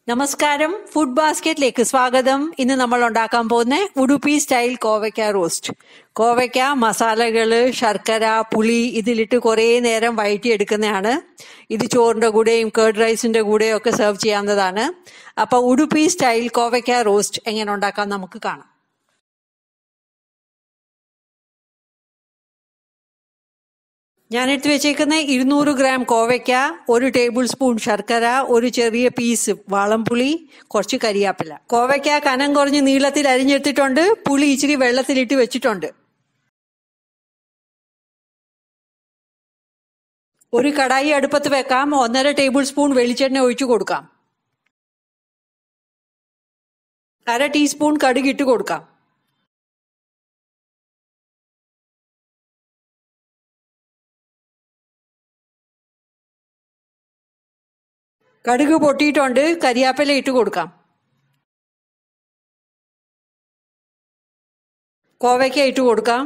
നമസ്കാരം ഫുഡ് ബാസ്ക്കറ്റിലേക്ക് സ്വാഗതം ഇന്ന് നമ്മൾ ഉണ്ടാക്കാൻ പോകുന്ന ഉടുപ്പി സ്റ്റൈൽ കോവയ്ക്ക റോസ്റ്റ് കോവയ്ക്ക മസാലകള് ശർക്കര പുളി ഇതിലിട്ട് കുറേ നേരം വഴറ്റിയെടുക്കുന്നതാണ് ഇത് ചോറിന്റെ കൂടെയും കേർഡ് റൈസിന്റെ കൂടെയും ഒക്കെ സെർവ് ചെയ്യാവുന്നതാണ് അപ്പൊ ഉടുപ്പി സ്റ്റൈൽ കോവയ്ക്ക റോസ്റ്റ് എങ്ങനെ ഉണ്ടാക്കാം നമുക്ക് കാണാം ഞാൻ എടുത്തു വെച്ചേക്കുന്ന ഇരുന്നൂറ് ഗ്രാം കോവയ്ക്ക ഒരു ടേബിൾ സ്പൂൺ ശർക്കര ഒരു ചെറിയ പീസ് വാളംപുളി കുറച്ച് കരിയാപ്പില കോവയ്ക്ക കനം കുറഞ്ഞ് നീളത്തിൽ അരിഞ്ഞെടുത്തിട്ടുണ്ട് പുളി ഇച്ചിരി വെള്ളത്തിലിട്ട് വെച്ചിട്ടുണ്ട് ഒരു കടായി അടുപ്പത്ത് വെക്കാം ഒന്നര ടേബിൾ സ്പൂൺ വെളിച്ചെണ്ണ ഒഴിച്ചു കൊടുക്കാം അര ടീസ്പൂൺ കടുക് ഇട്ട് കൊടുക്കാം കടുക് പൊട്ടിയിട്ടുണ്ട് കരിയാപ്പില ഇട്ട് കൊടുക്കാം കോവയ്ക്ക ഇട്ട് കൊടുക്കാം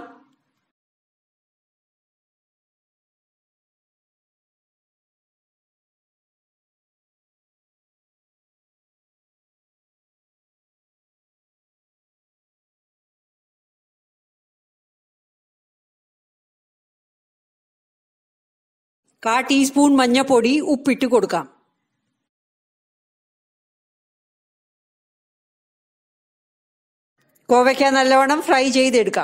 കാ ടീസ്പൂൺ മഞ്ഞപ്പൊടി ഉപ്പിട്ട് കൊടുക്കാം കോവയ്ക്ക നല്ലവണ്ണം ഫ്രൈ ചെയ്തെടുക്കാം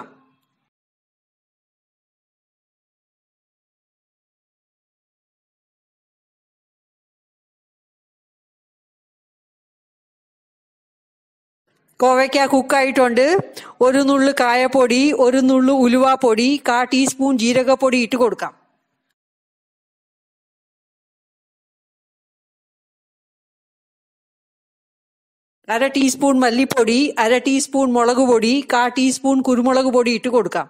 കോവയ്ക്ക കുക്കായിട്ടുണ്ട് ഒരു നുള്ളു കായപ്പൊടി ഒരു നുള്ളു ഉലുവാപ്പൊടി കാ ടീസ്പൂൺ ജീരകപ്പൊടി ഇട്ട് കൊടുക്കാം അര ടീസ്പൂൺ മല്ലിപ്പൊടി അര ടീസ്പൂൺ മുളക് പൊടി കാ ടീസ്പൂൺ കുരുമുളക് പൊടി ഇട്ട് കൊടുക്കാം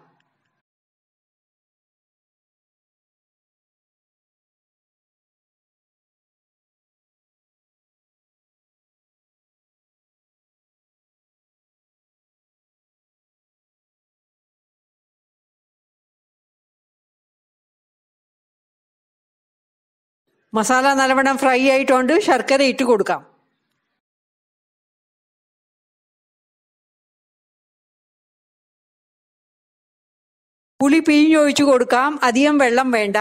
മസാല നല്ലവണ്ണം ഫ്രൈ ആയിട്ടുണ്ട് ശർക്കര ഇട്ട് കൊടുക്കാം പുളി പിഴിഞ്ഞൊഴിച്ചു കൊടുക്കാം അധികം വെള്ളം വേണ്ട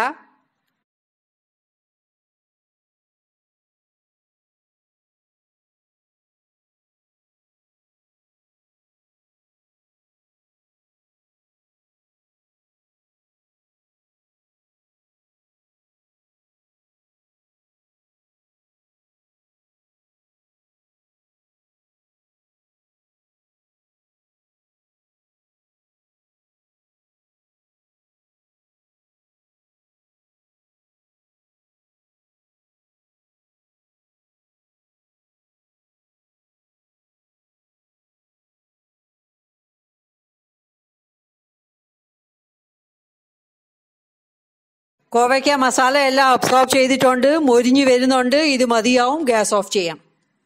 കോവയ്ക്ക മസാല എല്ലാം അബ്സോർബ് ചെയ്തിട്ടുണ്ട് മൊരിഞ്ഞു വരുന്നുണ്ട് ഇത് മതിയാവും ഗ്യാസ് ഓഫ് ചെയ്യാം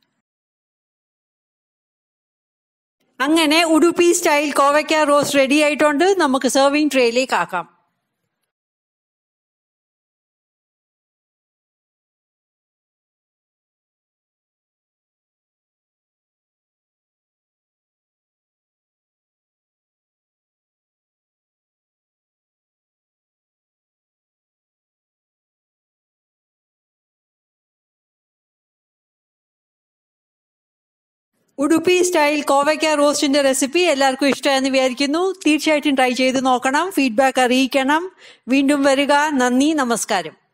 അങ്ങനെ ഉടുപ്പി സ്റ്റൈൽ കോവയ്ക്ക റോസ്റ്റ് റെഡി ആയിട്ടുണ്ട് നമുക്ക് സെർവിങ് ട്രേയിലേക്ക് ആക്കാം ഉടുപ്പി സ്റ്റൈൽ കോവയ്ക്ക റോസ്റ്റിന്റെ റെസിപ്പി എല്ലാവർക്കും ഇഷ്ടമായെന്ന് വിചാരിക്കുന്നു തീർച്ചയായിട്ടും ട്രൈ ചെയ്ത് നോക്കണം ഫീഡ്ബാക്ക് അറിയിക്കണം വീണ്ടും വരിക നന്ദി നമസ്കാരം